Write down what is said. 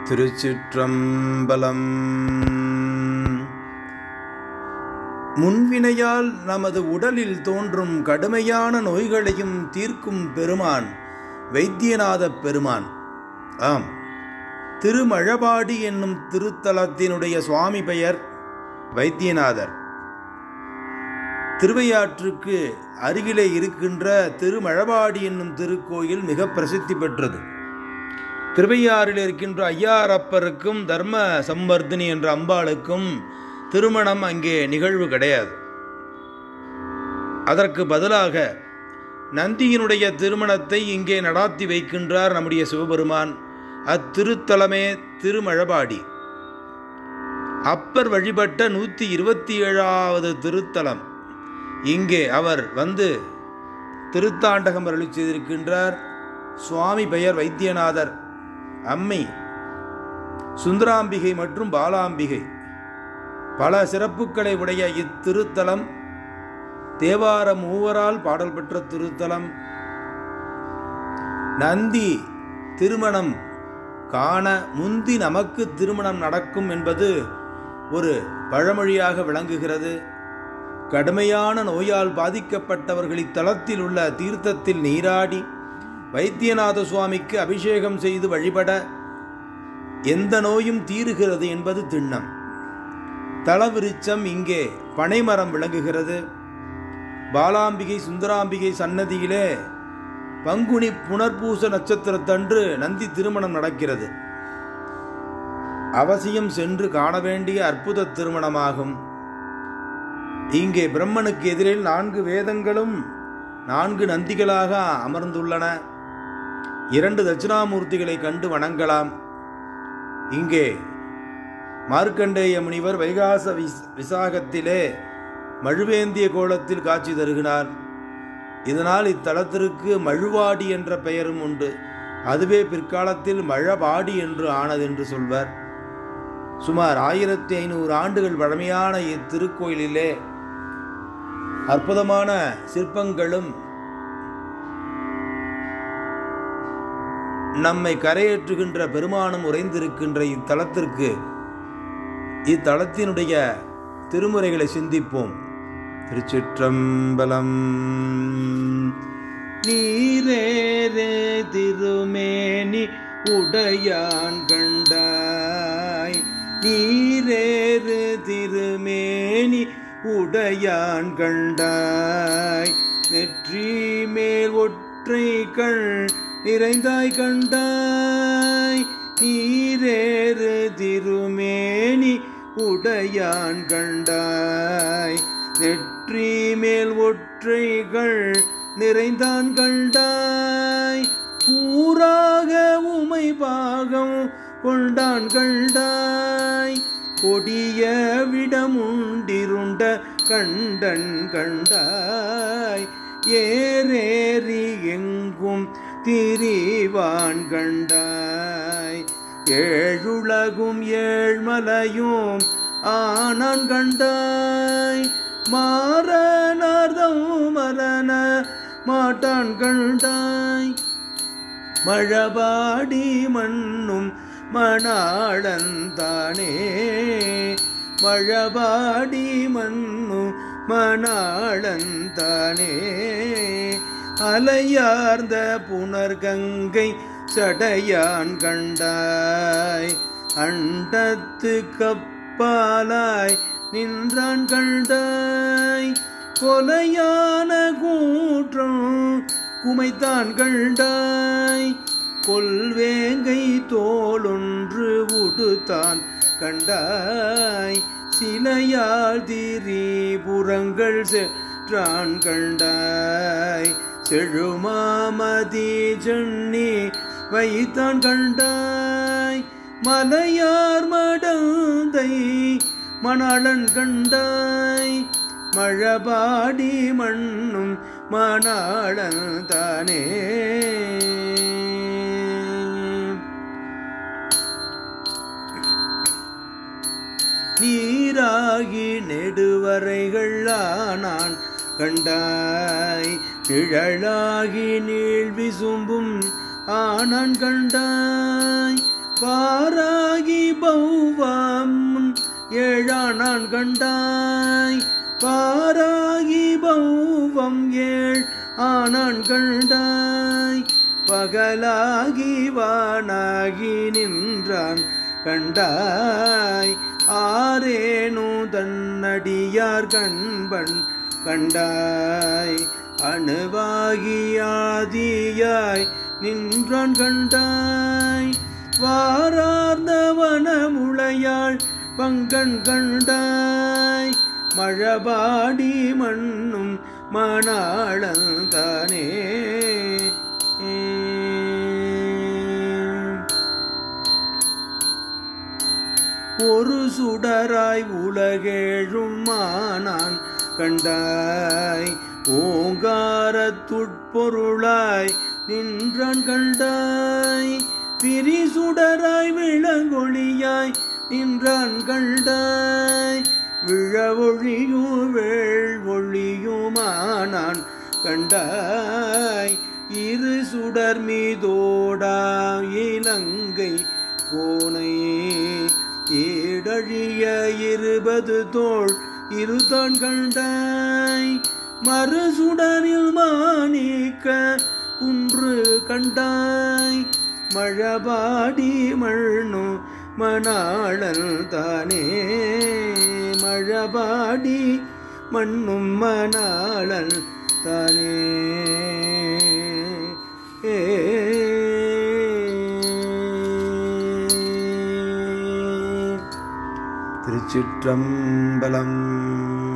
திருச்சிற்றம்பலம் முன்வினையால் நமது உடலில் தோன்றும் கடுமையான நோய்களையும் தீர்க்கும் பெருமான் வைத்தியநாதப் பெருமான் ஆம் திருமழபாடி என்னும் திருத்தலத்தினுடைய சுவாமி பெயர் வைத்தியநாதர் திருவையாற்றுக்கு அருகிலே இருக்கின்ற திருமழபாடி என்னும் திருக்கோயில் மிக பிரசித்தி பெற்றது திருவையாறில் இருக்கின்ற ஐயாரப்பருக்கும் தர்ம சம்வர்தினி என்ற அம்பாளுக்கும் திருமணம் அங்கே நிகழ்வு கிடையாது அதற்கு பதிலாக நந்தியினுடைய திருமணத்தை இங்கே நடாத்தி வைக்கின்றார் நம்முடைய சிவபெருமான் அத்திருத்தலமே திருமழபாடி அப்பர் வழிபட்ட நூற்றி இருபத்தி ஏழாவது திருத்தலம் இங்கே அவர் வந்து திருத்தாண்டகம் அருளி செய்திருக்கின்றார் சுவாமி பெயர் வைத்தியநாதர் அம்மை சுந்தராம்பிகை மற்றும் பாலாம்பிகை பல சிறப்புகளை உடைய இத்திருத்தலம் தேவார மூவரால் பாடல் பெற்ற திருத்தலம் நந்தி திருமணம் காண முந்தி நமக்கு திருமணம் நடக்கும் என்பது ஒரு பழமொழியாக விளங்குகிறது கடுமையான நோயால் பாதிக்கப்பட்டவர்கள் இத்தலத்தில் உள்ள தீர்த்தத்தில் நீராடி வைத்தியநாத சுவாமிக்கு அபிஷேகம் செய்து வழிபட எந்த நோயும் தீருகிறது என்பது திண்ணம் தலவிருச்சம் இங்கே பனைமரம் விளங்குகிறது பாலாம்பிகை சுந்தராம்பிகை சன்னதியிலே பங்குனி புனர்பூச நட்சத்திரத்தன்று நந்தி திருமணம் நடக்கிறது அவசியம் சென்று காண வேண்டிய அற்புத திருமணமாகும் இங்கே பிரம்மனுக்கு எதிரில் நான்கு வேதங்களும் நான்கு நந்திகளாக அமர்ந்துள்ளன இரண்டு தட்சிணாமூர்த்திகளை கண்டு வணங்கலாம் இங்கே மார்க்கண்டேய முனிவர் வைகாச விஸ் விசாகத்திலே மழுவேந்திய கோலத்தில் காட்சி தருகிறார் இதனால் இத்தலத்திற்கு மழுவாடி என்ற பெயரும் உண்டு அதுவே பிற்காலத்தில் மழபாடி என்று ஆனதென்று சொல்வர் சுமார் ஆயிரத்தி ஐநூறு ஆண்டுகள் பழமையான இத்திருக்கோயிலிலே அற்புதமான சிற்பங்களும் நம்மை கரையேற்றுகின்ற பெருமானும் உறைந்திருக்கின்ற இத்தலத்திற்கு இத்தலத்தினுடைய திருமுறைகளை சிந்திப்போம் திருச்சிற்றம்பலம் நீரேரே திருமேனி உடையான் கண்டாய் நீரேறு திருமேனி உடையான் கண்டாய் நெற்றி மேல் ஒற்றை கண் நிறைந்தாய் கண்டாய் நீரேறு திருமேனி உடையான் கண்டாய் நெற்றி மேல் ஒற்றைகள் நிறைந்தான் கண்டாய் பூராக உமை பாகம் கொண்டான் கண்டாய் கொடிய விடமுண்டிருண்ட கண்டன் கண்டாய் ஏரேறி எங்கும் திரிவான் கண்டாய் ஏழுலகும் ஏழ்மலையும் ஆனான் கண்டாய் மாறனார்தம் மரண மாட்டான் கண்டாய் மழபாடி மண்ணும் மணாளந்தானே மழபாடி மண்ணும் மணாளந்தானே அலையார்ந்த புனர்கங்கை சடையான் கண்டாய் அண்டத்து கப்பாலாய் நின்றான் கண்டாய் கொலையான கூற்றம் குமைத்தான் கண்டாய் கொல்வேங்கை தோளொன்று உடுத்தான் கண்டாய் சிலையால் திரிபுறங்கள் செற்றான் கண்டாய் செழுமாமதி ஜன்னி வைத்தான் கண்டாய் மலையார் மடந்தை மணாளன் கண்டாய் மழபாடி மண்ணும் மணாளன் தானே நீராகி நெடுவரைகள் ஆனான் கண்டாய் நிழலாகி நீள் விசும்பும் ஆனான் கண்டாய் பாரா ஏறுவாம் ஏழானான் கண்டாய் பாராகி பௌவம் ஏழ் ஆனான் கண்டாய் பகலாகி வானாகி நின்றான் கண்டாய் ஆரேனு தன்னடியார் கண்பன் கண்டாய் அணுவாகி ஆதியாய் நின்றான் கண்டாய் வாரார்ந்த வனமுளையாள் பங்கன் கண்டாய் மழபாடி மண்ணும் மணாளன் தானே ஒரு சுடராய் உலகேழும் மானான் கண்டாய் ஓங்காரத்துட்பொருளாய் நின்றான் கண்டாய் பிரி சுடராய் விளங்கொழியாய் நின்றான் கண்டாய் விழவொழியும் வேள் ஒளியுமானான் கண்டாய் இரு சுடர் மீதோடா இலங்கை கோனை ஏடழிய இருபது தோள் இருதான் கண்டாய் மறு சுடரில் மாணிக்க குன்று கண்டாய் மழபாடி மண்ணு மணாளன் தானே மழபாடி மண்ணும் மணாளன் தானே ஏ திருச்சிற்றம்பலம்